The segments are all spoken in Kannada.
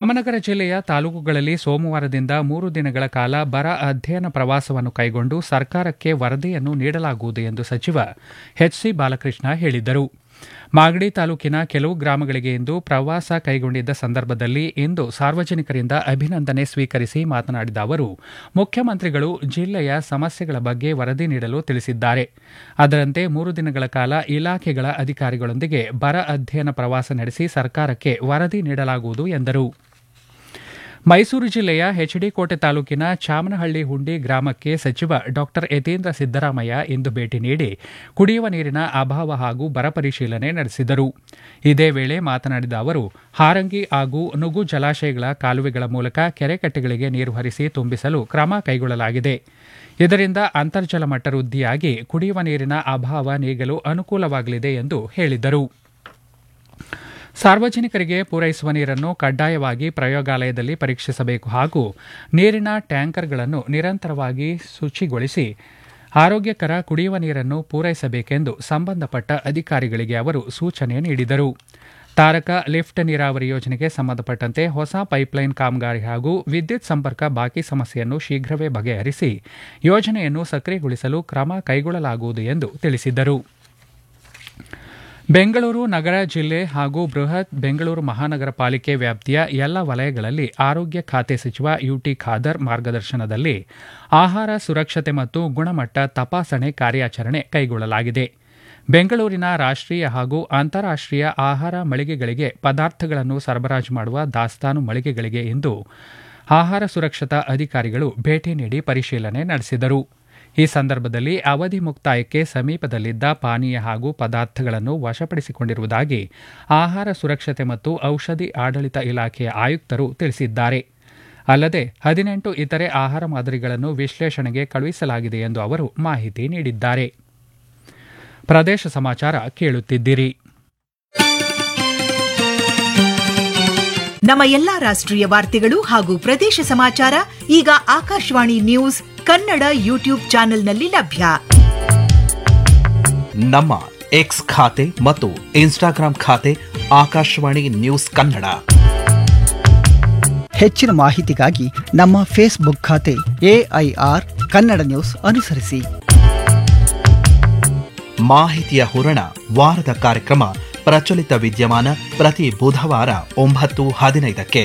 ರಾಮನಗರ ಜಿಲ್ಲೆಯ ತಾಲೂಕುಗಳಲ್ಲಿ ಸೋಮವಾರದಿಂದ ಮೂರು ದಿನಗಳ ಕಾಲ ಬರ ಅಧ್ಯಯನ ಪ್ರವಾಸವನ್ನು ಕೈಗೊಂಡು ಸರ್ಕಾರಕ್ಕೆ ವರದಿಯನ್ನು ನೀಡಲಾಗುವುದು ಎಂದು ಸಚಿವ ಎಚ್ಸಿ ಬಾಲಕೃಷ್ಣ ಹೇಳಿದ್ದರು ಮಾಗಡಿ ತಾಲೂಕಿನ ಕೆಲವು ಗ್ರಾಮಗಳಿಗೆ ಇಂದು ಪ್ರವಾಸ ಕೈಗೊಂಡಿದ್ದ ಸಂದರ್ಭದಲ್ಲಿ ಇಂದು ಸಾರ್ವಜನಿಕರಿಂದ ಅಭಿನಂದನೆ ಸ್ವೀಕರಿಸಿ ಮಾತನಾಡಿದ ಅವರು ಮುಖ್ಯಮಂತ್ರಿಗಳು ಜಿಲ್ಲೆಯ ಸಮಸ್ಯೆಗಳ ಬಗ್ಗೆ ವರದಿ ನೀಡಲು ತಿಳಿಸಿದ್ದಾರೆ ಅದರಂತೆ ಮೂರು ದಿನಗಳ ಕಾಲ ಇಲಾಖೆಗಳ ಅಧಿಕಾರಿಗಳೊಂದಿಗೆ ಬರ ಅಧ್ಯಯನ ಪ್ರವಾಸ ನಡೆಸಿ ಸರ್ಕಾರಕ್ಕೆ ವರದಿ ನೀಡಲಾಗುವುದು ಎಂದರು ಮೈಸೂರು ಜಿಲ್ಲೆಯ ಎಚ್ಡಿಕೋಟೆ ತಾಲೂಕಿನ ಚಾಮನಹಳ್ಳಿ ಹುಂಡಿ ಗ್ರಾಮಕ್ಕೆ ಸಚಿವ ಡಾ ಯತೀಂದ್ರ ಸಿದ್ದರಾಮಯ್ಯ ಇಂದು ಭೇಟಿ ನೀಡಿ ಕುಡಿಯುವ ನೀರಿನ ಅಭಾವ ಹಾಗೂ ಬರ ಪರಿಶೀಲನೆ ನಡೆಸಿದರು ಇದೇ ವೇಳೆ ಮಾತನಾಡಿದ ಅವರು ಹಾರಂಗಿ ಹಾಗೂ ನುಗು ಜಲಾಶಯಗಳ ಕಾಲುವೆಗಳ ಮೂಲಕ ಕೆರೆಕಟ್ಟೆಗಳಿಗೆ ನೀರು ಹರಿಸಿ ತುಂಬಿಸಲು ಕ್ರಮ ಕೈಗೊಳ್ಳಲಾಗಿದೆ ಇದರಿಂದ ಅಂತರ್ಜಲ ಮಟ್ಟ ವೃದ್ಧಿಯಾಗಿ ಕುಡಿಯುವ ನೀರಿನ ಅಭಾವ ನೀಗಲು ಅನುಕೂಲವಾಗಲಿದೆ ಎಂದು ಹೇಳಿದರು ಸಾರ್ವಜನಿಕರಿಗೆ ಪೂರೈಸುವ ನೀರನ್ನು ಕಡ್ಡಾಯವಾಗಿ ಪ್ರಯೋಗಾಲಯದಲ್ಲಿ ಪರೀಕ್ಷಿಸಬೇಕು ಹಾಗೂ ನೀರಿನ ಟ್ಯಾಂಕರ್ಗಳನ್ನು ನಿರಂತರವಾಗಿ ಶುಚಿಗೊಳಿಸಿ ಆರೋಗ್ಯಕರ ಕುಡಿಯುವ ನೀರನ್ನು ಪೂರೈಸಬೇಕೆಂದು ಸಂಬಂಧಪಟ್ಟ ಅಧಿಕಾರಿಗಳಿಗೆ ಅವರು ಸೂಚನೆ ನೀಡಿದರು ತಾರಕ ಲಿಫ್ಟ್ ನೀರಾವರಿ ಯೋಜನೆಗೆ ಸಂಬಂಧಪಟ್ಟಂತೆ ಹೊಸ ಪೈಪ್ಲೈನ್ ಕಾಮಗಾರಿ ಹಾಗೂ ವಿದ್ಯುತ್ ಸಂಪರ್ಕ ಬಾಕಿ ಸಮಸ್ಯೆಯನ್ನು ಶೀಘ್ರವೇ ಬಗೆಹರಿಸಿ ಯೋಜನೆಯನ್ನು ಸಕ್ರಿಯಗೊಳಿಸಲು ಕ್ರಮ ಕೈಗೊಳ್ಳಲಾಗುವುದು ಎಂದು ತಿಳಿಸಿದರು ಬೆಂಗಳೂರು ನಗರ ಜಿಲ್ಲೆ ಹಾಗೂ ಬೃಹತ್ ಬೆಂಗಳೂರು ಮಹಾನಗರ ಪಾಲಿಕೆ ವ್ಯಾಪ್ತಿಯ ಎಲ್ಲ ವಲಯಗಳಲ್ಲಿ ಆರೋಗ್ಯ ಖಾತೆ ಸಚಿವ ಯುಟಿ ಖಾದರ್ ಮಾರ್ಗದರ್ಶನದಲ್ಲಿ ಆಹಾರ ಸುರಕ್ಷತೆ ಮತ್ತು ಗುಣಮಟ್ಟ ತಪಾಸಣೆ ಕಾರ್ಯಾಚರಣೆ ಕೈಗೊಳ್ಳಲಾಗಿದೆ ಬೆಂಗಳೂರಿನ ರಾಷ್ಟ್ರೀಯ ಹಾಗೂ ಅಂತಾರಾಷ್ಟ್ರೀಯ ಆಹಾರ ಮಳಿಗೆಗಳಿಗೆ ಪದಾರ್ಥಗಳನ್ನು ಸರಬರಾಜು ಮಾಡುವ ದಾಸ್ತಾನು ಮಳಿಗೆಗಳಿಗೆ ಇಂದು ಆಹಾರ ಸುರಕ್ಷತಾ ಅಧಿಕಾರಿಗಳು ಭೇಟಿ ನೀಡಿ ಪರಿಶೀಲನೆ ನಡೆಸಿದರು ಈ ಸಂದರ್ಭದಲ್ಲಿ ಅವಧಿ ಮುಕ್ತಾಯಕ್ಕೆ ಸಮೀಪದಲ್ಲಿದ್ದ ಪಾನೀಯ ಹಾಗೂ ಪದಾರ್ಥಗಳನ್ನು ವಶಪಡಿಸಿಕೊಂಡಿರುವುದಾಗಿ ಆಹಾರ ಸುರಕ್ಷತೆ ಮತ್ತು ಔಷಧಿ ಆಡಳಿತ ಇಲಾಖೆಯ ಆಯುಕ್ತರು ತಿಳಿಸಿದ್ದಾರೆ ಅಲ್ಲದೆ ಹದಿನೆಂಟು ಇತರೆ ಆಹಾರ ಮಾದರಿಗಳನ್ನು ವಿಶ್ಲೇಷಣೆಗೆ ಕಳುಹಿಸಲಾಗಿದೆ ಎಂದು ಅವರು ಮಾಹಿತಿ ನೀಡಿದ್ದಾರೆ ಪ್ರದೇಶ ಸಮಾಚಾರ ಕೇಳುತ್ತಿದ್ದೀರಿ ನಮ್ಮ ಎಲ್ಲಾ ರಾಷ್ಟ್ರೀಯ ವಾರ್ತೆಗಳು ಹಾಗೂ ಪ್ರದೇಶ ಸಮಾಚಾರ ಈಗ ಆಕಾಶವಾಣಿ ನ್ಯೂಸ್ ಕನ್ನಡ ಯೂಟ್ಯೂಬ್ ಚಾನೆಲ್ನಲ್ಲಿ ಲಭ್ಯ ನಮ್ಮ ಎಕ್ಸ್ ಖಾತೆ ಮತ್ತು ಇನ್ಸ್ಟಾಗ್ರಾಂ ಖಾತೆ ಆಕಾಶವಾಣಿ ನ್ಯೂಸ್ ಕನ್ನಡ ಹೆಚ್ಚಿನ ಮಾಹಿತಿಗಾಗಿ ನಮ್ಮ ಫೇಸ್ಬುಕ್ ಖಾತೆ ಎಐಆರ್ ಕನ್ನಡ ನ್ಯೂಸ್ ಅನುಸರಿಸಿ ಮಾಹಿತಿಯ ಹೂರಣ ವಾರದ ಕಾರ್ಯಕ್ರಮ ಪ್ರಚಲಿತ ವಿದ್ಯಮಾನ ಪ್ರತಿ ಬುಧವಾರ ಒಂಬತ್ತು ಹದಿನೈದಕ್ಕೆ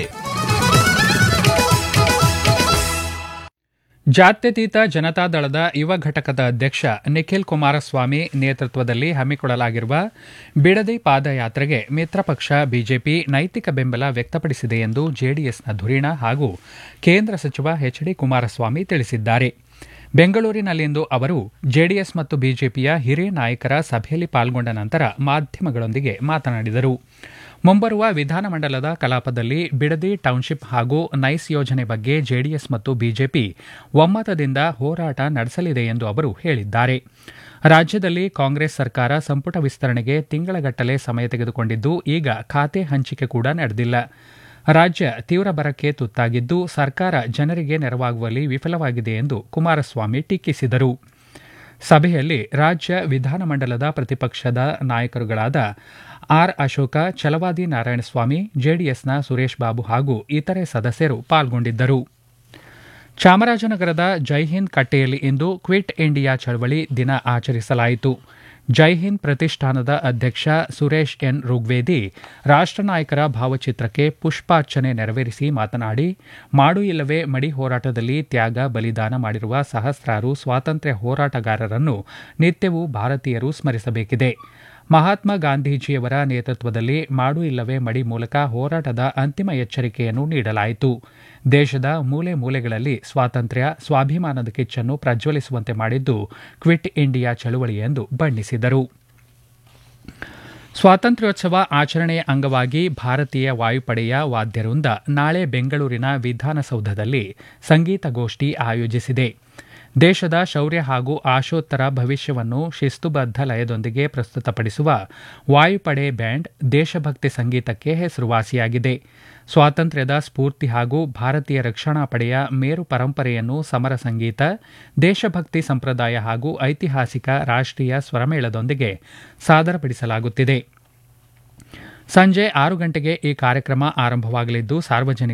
ಜಾತ್ಯತೀತ ಜನತಾದಳದ ಯುವ ಘಟಕದ ಅಧ್ಯಕ್ಷ ನಿಖಿಲ್ ಕುಮಾರಸ್ವಾಮಿ ನೇತೃತ್ವದಲ್ಲಿ ಹಮ್ಮಿಕೊಳ್ಳಲಾಗಿರುವ ಬಿಡದಿ ಪಾದಯಾತ್ರೆಗೆ ಮಿತ್ರ ಪಕ್ಷ ಬಿಜೆಪಿ ನೈತಿಕ ಬೆಂಬಲ ವ್ಯಕ್ತಪಡಿಸಿದೆ ಎಂದು ಜೆಡಿಎಸ್ನ ಧುರೀಣ ಹಾಗೂ ಕೇಂದ್ರ ಸಚಿವ ಎಚ್ ಡಿ ಕುಮಾರಸ್ವಾಮಿ ತಿಳಿಸಿದ್ದಾರೆ ಬೆಂಗಳೂರಿನಲ್ಲಿಂದು ಅವರು ಜೆಡಿಎಸ್ ಮತ್ತು ಬಿಜೆಪಿಯ ಹಿರಿಯ ನಾಯಕರ ಸಭೆಯಲ್ಲಿ ಪಾಲ್ಗೊಂಡ ನಂತರ ಮಾಧ್ಯಮಗಳೊಂದಿಗೆ ಮಾತನಾಡಿದರು ಮುಂಬರುವ ವಿಧಾನಮಂಡಲದ ಕಲಾಪದಲ್ಲಿ ಬಿಡದಿ ಟೌನ್ಶಿಪ್ ಹಾಗೂ ನೈಸ್ ಯೋಜನೆ ಬಗ್ಗೆ ಜೆಡಿಎಸ್ ಮತ್ತು ಬಿಜೆಪಿ ಒಮ್ಮತದಿಂದ ಹೋರಾಟ ನಡೆಸಲಿದೆ ಎಂದು ಅವರು ಹೇಳಿದ್ದಾರೆ ರಾಜ್ಯದಲ್ಲಿ ಕಾಂಗ್ರೆಸ್ ಸರ್ಕಾರ ಸಂಪುಟ ವಿಸ್ತರಣೆಗೆ ತಿಂಗಳಗಟ್ಟಲೆ ಸಮಯ ತೆಗೆದುಕೊಂಡಿದ್ದು ಈಗ ಖಾತೆ ಹಂಚಿಕೆ ಕೂಡ ನಡೆದಿಲ್ಲ ರಾಜ್ಯ ತೀವ್ರ ಬರಕ್ಕೆ ತುತ್ತಾಗಿದ್ದು ಸರ್ಕಾರ ಜನರಿಗೆ ನೆರವಾಗುವಲ್ಲಿ ವಿಫಲವಾಗಿದೆ ಎಂದು ಕುಮಾರಸ್ವಾಮಿ ಟೀಕಿಸಿದರು ಸಭೆಯಲ್ಲಿ ರಾಜ್ಯ ವಿಧಾನಮಂಡಲದ ಪ್ರತಿಪಕ್ಷದ ನಾಯಕರುಗಳಾದ ಆರ್ ಅಶೋಕ ಛಲವಾದಿ ನಾರಾಯಣಸ್ವಾಮಿ ಜೆಡಿಎಸ್ನ ಸುರೇಶ್ ಬಾಬು ಹಾಗೂ ಇತರೆ ಸದಸ್ಯರು ಪಾಲ್ಗೊಂಡಿದ್ದರು ಚಾಮರಾಜನಗರದ ಜೈಹಿಂದ್ ಕಟ್ಟೆಯಲ್ಲಿ ಇಂದು ಕ್ವಿಟ್ ಇಂಡಿಯಾ ಚಳವಳಿ ದಿನ ಆಚರಿಸಲಾಯಿತು ಜೈಹಿಂದ್ ಪ್ರತಿಷ್ಠಾನದ ಅಧ್ಯಕ್ಷ ಸುರೇಶ್ ಎನ್ ಋಗ್ವೇದಿ ರಾಷ್ಟ್ರ ನಾಯಕರ ಭಾವಚಿತ್ರಕ್ಕೆ ಪುಷ್ಪಾರ್ಚನೆ ನೆರವೇರಿಸಿ ಮಾತನಾಡಿ ಮಾಡು ಇಲ್ಲವೇ ಮಡಿ ಹೋರಾಟದಲ್ಲಿ ತ್ಯಾಗ ಬಲಿದಾನ ಮಾಡಿರುವ ಸಹಸ್ರಾರು ಸ್ವಾತಂತ್ರ್ಯ ಹೋರಾಟಗಾರರನ್ನು ನಿತ್ಯವೂ ಭಾರತೀಯರು ಸ್ಮರಿಸಬೇಕಿದೆ ಮಹಾತ್ಮ ಗಾಂಧೀಜಿಯವರ ನೇತೃತ್ವದಲ್ಲಿ ಮಾಡು ಇಲ್ಲವೇ ಮಡಿ ಮೂಲಕ ಹೋರಾಟದ ಅಂತಿಮ ಎಚ್ಚರಿಕೆಯನ್ನು ನೀಡಲಾಯಿತು ದೇಶದ ಮೂಲೆ ಮೂಲೆಗಳಲ್ಲಿ ಸ್ವಾತಂತ್ರ್ಯ ಸ್ವಾಭಿಮಾನದ ಕಿಚ್ಚನ್ನು ಪ್ರಜ್ವಲಿಸುವಂತೆ ಮಾಡಿದ್ದು ಕ್ವಿಟ್ ಇಂಡಿಯಾ ಚಳುವಳಿ ಎಂದು ಬಣ್ಣಿಸಿದರು ಸ್ವಾತಂತ್ರ್ಯೋತ್ಸವ ಆಚರಣೆಯ ಅಂಗವಾಗಿ ಭಾರತೀಯ ವಾಯುಪಡೆಯ ವಾದ್ಯವೃಂದ ನಾಳೆ ಬೆಂಗಳೂರಿನ ವಿಧಾನಸೌಧದಲ್ಲಿ ಸಂಗೀತಗೋಷ್ಠಿ ಆಯೋಜಿಸಿದೆ ದೇಶದ ಶೌರ್ಯ ಹಾಗೂ ಆಶೋತ್ತರ ಭವಿಷ್ಯವನ್ನು ಶಿಸ್ತುಬದ್ಧ ಲಯದೊಂದಿಗೆ ಪ್ರಸ್ತುತಪಡಿಸುವ ವಾಯುಪಡೆ ಬ್ಯಾಂಡ್ ದೇಶಭಕ್ತಿ ಸಂಗೀತಕ್ಕೆ ಹೆಸರುವಾಸಿಯಾಗಿದೆ ಸ್ವಾತಂತ್ರ್ಯದ ಸ್ಫೂರ್ತಿ ಹಾಗೂ ಭಾರತೀಯ ರಕ್ಷಣಾ ಪಡೆಯ ಮೇರು ಪರಂಪರೆಯನ್ನು ಸಮರ ಸಂಗೀತ ದೇಶಭಕ್ತಿ ಸಂಪ್ರದಾಯ ಹಾಗೂ ಐತಿಹಾಸಿಕ ರಾಷ್ಟ್ರೀಯ ಸ್ವರಮೇಳದೊಂದಿಗೆ ಸಾದರಪಡಿಸಲಾಗುತ್ತಿದೆ ಸಂಜೆ ಆರು ಗಂಟೆಗೆ ಈ ಕಾರ್ಯಕ್ರಮ ಆರಂಭವಾಗಲಿದ್ದು ಸಾರ್ವಜನಿಕ